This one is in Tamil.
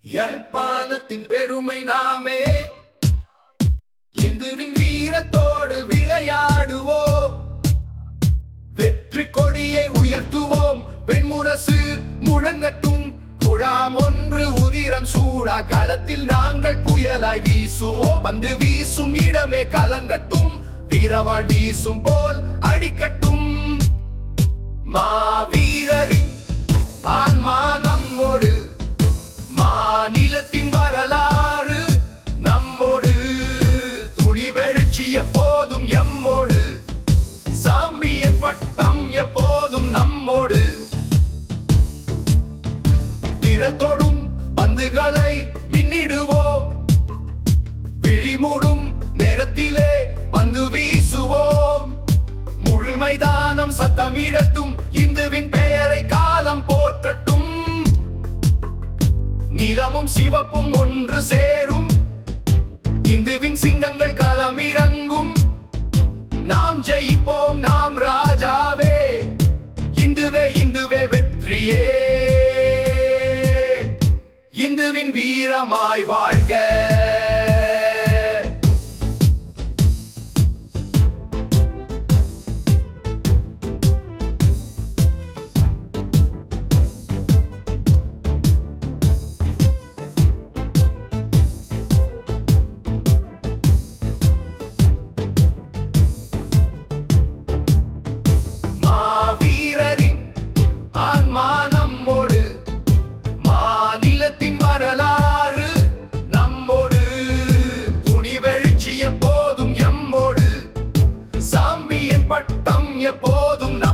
யாழ்ப்பாணத்தின் பெருமை நாமே இந்துவின் வீரத்தோடு விளையாடுவோம் வெற்றி கொடியை உயர்த்துவோம் பெண்முரசு முழங்கட்டும் குழாம் ஒன்று உதிரம் சூடா களத்தில் நாங்கள் புயலாய் வீசுவோம் வந்து வீசும் இடமே கலங்கட்டும் வீரவாள் வீசும் போல் அடிக்கட்டும் மாவீரரின் ஆன்மா நம்மோடு மாநிலத்தின் வரலாறு நம்மோடு துணிவெழுச்சி எப்போதும் எம்மோடு சாம்பிய பட்டம் எப்போதும் நம்மோடு திறத்தொடும் பந்துகளை மின்னிடுவோம் விழிமூடும் நேரத்திலே பந்து வீசுவோம் முழு மைதானம் சத்தமிடட்டும் இந்துவின் பெயரை காலம் போற்றட்டும் நிலமும் சிவப்பும் ஒன்று சேரும் இந்துவின் சிங்கங்கள் களமிறங்கும் நாம் ஜெயிப்போம் நாம் ராஜாவே இந்துவே இந்துவே வெற்றியே இந்துவின் வீரமாய் வாழ்க